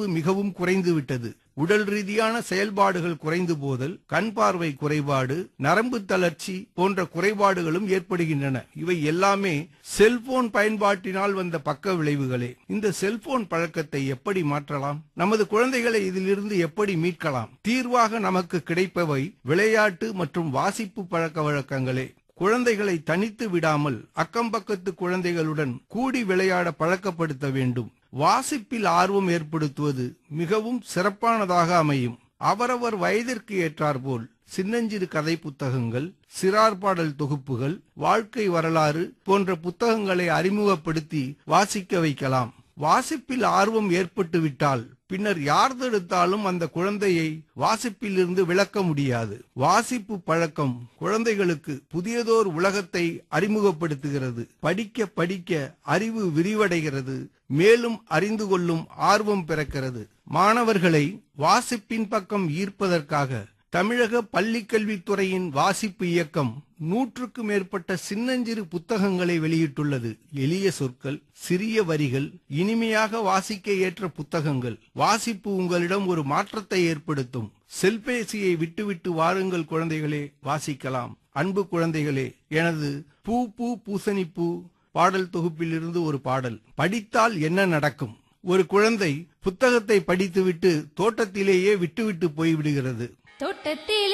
அளவு மிகவும் குறைந்து விட்டது உடல் ரீதியான செயல்பாடுகள் குறைந்து போதல் கண் பார்வை குறைபாடு நரம்பு தளர்ச்சி போன்ற குறைபாடுகளும் ஏற்படுகின்றன இவை எல்லாமே செல்போன் பயன்பாட்டினால் வந்த பக்க விளைவுகளே இந்த செல்போன் பழக்கத்தை எப்படி மாற்றலாம் நமது குழந்தைகளை இதிலிருந்து எப்படி மீட்கலாம் தீர்வாக நமக்கு கிடைப்பவை விளையாட்டு மற்றும் வாசிப்பு பழக்க வழக்கங்களே குழந்தைகளை தனித்து விடாமல் அக்கம் பக்கத்து குழந்தைகளுடன் கூடி விளையாட பழக்கப்படுத்த வேண்டும் வாசிப்பில் ஆர்வம் ஏற்படுத்துவது மிகவும் சிறப்பானதாக அமையும் அவரவர் வயதிற்கு ஏற்றாற்போல் சின்னஞ்சிறு கதை புத்தகங்கள் சிறார் பாடல் தொகுப்புகள் வாழ்க்கை வரலாறு போன்ற புத்தகங்களை அறிமுகப்படுத்தி வாசிக்க வைக்கலாம் வாசிப்பில் ஆர்வம் ஏற்பட்டுவிட்டால் பின்னர் யார் தடுத்தாலும் அந்த குழந்தையை வாசிப்பிலிருந்து விளக்க முடியாது வாசிப்பு பழக்கம் குழந்தைகளுக்கு புதியதோர் உலகத்தை அறிமுகப்படுத்துகிறது படிக்க படிக்க அறிவு விரிவடைகிறது மேலும் அறிந்து கொள்ளும் ஆர்வம் பிறக்கிறது மாணவர்களை வாசிப்பின் பக்கம் ஈர்ப்பதற்காக தமிழக பள்ளிக்கல்வித்துறையின் வாசிப்பு இயக்கம் நூற்றுக்கு மேற்பட்ட சின்னஞ்சிறு புத்தகங்களை வெளியிட்டுள்ளது எளிய சொற்கள் சிறிய வரிகள் இனிமையாக வாசிக்க ஏற்ற புத்தகங்கள் வாசிப்பு உங்களிடம் ஒரு மாற்றத்தை ஏற்படுத்தும் செல்பேசியை விட்டுவிட்டு வாருங்கள் குழந்தைகளே வாசிக்கலாம் அன்பு குழந்தைகளே எனது பூ பூ பூசணி பூ பாடல் தொகுப்பிலிருந்து ஒரு பாடல் படித்தால் என்ன நடக்கும் ஒரு குழந்தை புத்தகத்தை படித்துவிட்டு தோட்டத்திலேயே விட்டுவிட்டு போய்விடுகிறது தோட்டத்தில்